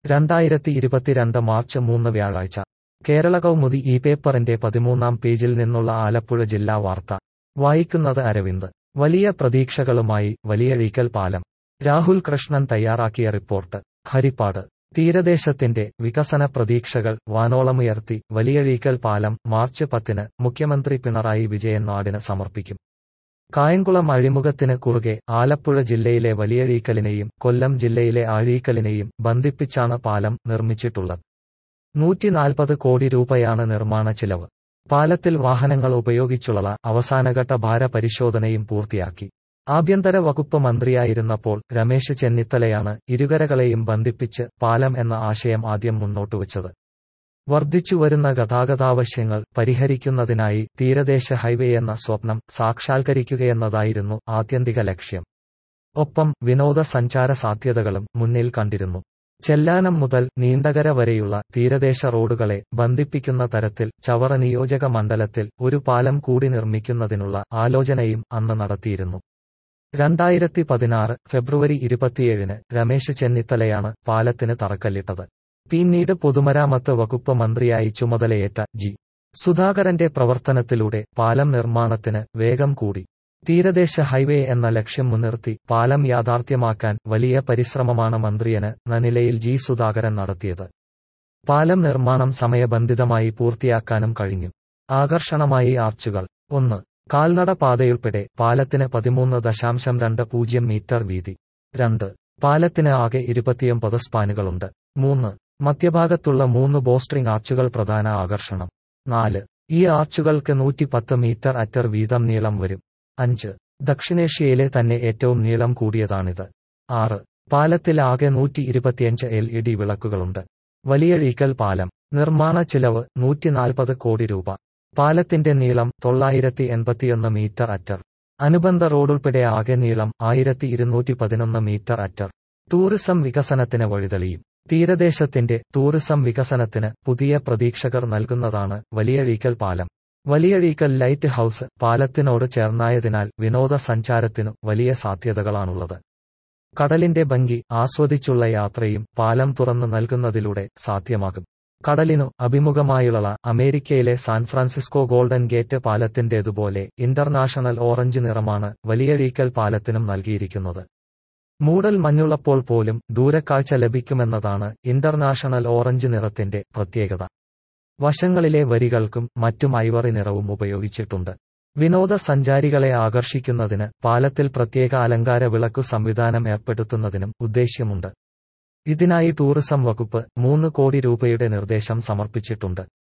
രണ്ടായിരത്തി ഇരുപത്തിരണ്ട് മാർച്ച് മൂന്ന് വ്യാഴാഴ്ച കേരള കൗമുദി ഈ പേപ്പറിന്റെ പതിമൂന്നാം പേജിൽ നിന്നുള്ള ആലപ്പുഴ ജില്ലാ വാർത്ത വായിക്കുന്നത് അരവിന്ദ് വലിയ പ്രതീക്ഷകളുമായി വലിയഴീക്കൽ പാലം രാഹുൽ കൃഷ്ണൻ തയ്യാറാക്കിയ റിപ്പോർട്ട് ഹരിപ്പാട് തീരദേശത്തിന്റെ വികസന പ്രതീക്ഷകൾ വാനോളമുയർത്തി വലിയഴീക്കൽ പാലം മാർച്ച് പത്തിന് മുഖ്യമന്ത്രി പിണറായി വിജയൻ നാടിന് സമർപ്പിക്കും കായംകുളം അഴിമുഖത്തിന് കുറുകെ ആലപ്പുഴ ജില്ലയിലെ വലിയഴീക്കലിനെയും കൊല്ലം ജില്ലയിലെ ആഴീക്കലിനെയും ബന്ധിപ്പിച്ചാണ് പാലം നിർമ്മിച്ചിട്ടുള്ളത് നൂറ്റിനാൽപ്പത് കോടി രൂപയാണ് നിർമ്മാണ ചിലവ് പാലത്തിൽ വാഹനങ്ങൾ ഉപയോഗിച്ചുള്ള അവസാനഘട്ട ഭാര പരിശോധനയും പൂർത്തിയാക്കി ആഭ്യന്തര വകുപ്പ് മന്ത്രിയായിരുന്നപ്പോൾ രമേശ് ചെന്നിത്തലയാണ് ഇരുകരകളെയും ബന്ധിപ്പിച്ച് പാലം എന്ന ആശയം ആദ്യം മുന്നോട്ടുവച്ചത് വർദ്ധിച്ചുവരുന്ന ഗതാഗതാവശ്യങ്ങൾ പരിഹരിക്കുന്നതിനായി തീരദേശ ഹൈവേ എന്ന സ്വപ്നം സാക്ഷാത്കരിക്കുകയെന്നതായിരുന്നു ആത്യന്തിക ലക്ഷ്യം ഒപ്പം വിനോദസഞ്ചാര സാധ്യതകളും മുന്നിൽ കണ്ടിരുന്നു ചെല്ലാനം മുതൽ നീണ്ടകര വരെയുള്ള തീരദേശ റോഡുകളെ ബന്ധിപ്പിക്കുന്ന തരത്തിൽ ചവറ നിയോജക മണ്ഡലത്തിൽ ഒരു പാലം കൂടി നിർമ്മിക്കുന്നതിനുള്ള ആലോചനയും അന്ന് നടത്തിയിരുന്നു രണ്ടായിരത്തി പതിനാറ് ഫെബ്രുവരി ഇരുപത്തിയേഴിന് രമേശ് ചെന്നിത്തലയാണ് പാലത്തിന് തറക്കല്ലിട്ടത് പിന്നീട് പൊതുമരാമത്ത് വകുപ്പ് മന്ത്രിയായി ചുമതലയേറ്റ ജി സുധാകരന്റെ പ്രവർത്തനത്തിലൂടെ പാലം നിർമ്മാണത്തിന് വേഗം കൂടി തീരദേശ ഹൈവേ എന്ന ലക്ഷ്യം മുൻനിർത്തി പാലം യാഥാർത്ഥ്യമാക്കാൻ വലിയ പരിശ്രമമാണ് മന്ത്രിയന് ന നിലയിൽ ജി സുധാകരൻ നടത്തിയത് പാലം നിർമ്മാണം സമയബന്ധിതമായി പൂർത്തിയാക്കാനും കഴിഞ്ഞു ആകർഷണമായി ആർച്ചുകൾ ഒന്ന് കാൽനട പാതയുൾപ്പെടെ പാലത്തിന് പതിമൂന്ന് ദശാംശം രണ്ട് പൂജ്യം മീറ്റർ വീതി രണ്ട് പാലത്തിന് ആകെ ഇരുപത്തിയൊമ്പത് സ്പാനുകളുണ്ട് മൂന്ന് മധ്യഭാഗത്തുള്ള മൂന്ന് ബോസ്ട്രിംഗ് ആർച്ചുകൾ പ്രധാന ആകർഷണം നാല് ഈ ആർച്ചുകൾക്ക് നൂറ്റിപ്പത്ത് മീറ്റർ അറ്റർ വീതം നീളം വരും അഞ്ച് ദക്ഷിണേഷ്യയിലെ തന്നെ ഏറ്റവും നീളം കൂടിയതാണിത് ആറ് പാലത്തിൽ ആകെ നൂറ്റി ഇരുപത്തിയഞ്ച് എൽ ഇ ഡി വിളക്കുകളുണ്ട് വലിയഴീക്കൽ പാലം നിർമ്മാണ ചിലവ് നൂറ്റിനാൽപ്പത് കോടി രൂപ പാലത്തിന്റെ നീളം തൊള്ളായിരത്തി എൺപത്തിയൊന്ന് മീറ്റർ അറ്റർ അനുബന്ധ റോഡുൾപ്പെടെ ആകെ നീളം ആയിരത്തി ഇരുന്നൂറ്റി പതിനൊന്ന് മീറ്റർ അറ്റർ ടൂറിസം വികസനത്തിന് വഴിതെളിയും തീരദേശത്തിന്റെ ടൂറിസം വികസനത്തിന് പുതിയ പ്രതീക്ഷകർ നൽകുന്നതാണ് വലിയഴീക്കൽ പാലം വലിയഴീക്കൽ ലൈറ്റ് ഹൌസ് പാലത്തിനോട് ചേർന്നായതിനാൽ വിനോദസഞ്ചാരത്തിനു വലിയ സാധ്യതകളാണുള്ളത് കടലിന്റെ ഭംഗി ആസ്വദിച്ചുള്ള യാത്രയും പാലം തുറന്നു നൽകുന്നതിലൂടെ സാധ്യമാകും കടലിനു അഭിമുഖമായുള്ള അമേരിക്കയിലെ സാൻ ഫ്രാൻസിസ്കോ ഗോൾഡൻ ഗേറ്റ് പാലത്തിന്റേതുപോലെ ഇന്റർനാഷണൽ ഓറഞ്ച് നിറമാണ് വലിയഴീക്കൽ പാലത്തിനും നൽകിയിരിക്കുന്നത് മൂടൽ മഞ്ഞുള്ളപ്പോൾ പോലും ദൂരക്കാഴ്ച ലഭിക്കുമെന്നതാണ് ഇന്റർനാഷണൽ ഓറഞ്ച് നിറത്തിന്റെ പ്രത്യേകത വശങ്ങളിലെ വരികൾക്കും മറ്റും ഐവറി നിറവും ഉപയോഗിച്ചിട്ടുണ്ട് വിനോദസഞ്ചാരികളെ ആകർഷിക്കുന്നതിന് പാലത്തിൽ പ്രത്യേക അലങ്കാര വിളക്കു സംവിധാനം ഏർപ്പെടുത്തുന്നതിനും ഉദ്ദേശ്യമുണ്ട് ഇതിനായി ടൂറിസം വകുപ്പ് മൂന്ന് കോടി രൂപയുടെ നിർദ്ദേശം സമർപ്പിച്ചിട്ടുണ്ട്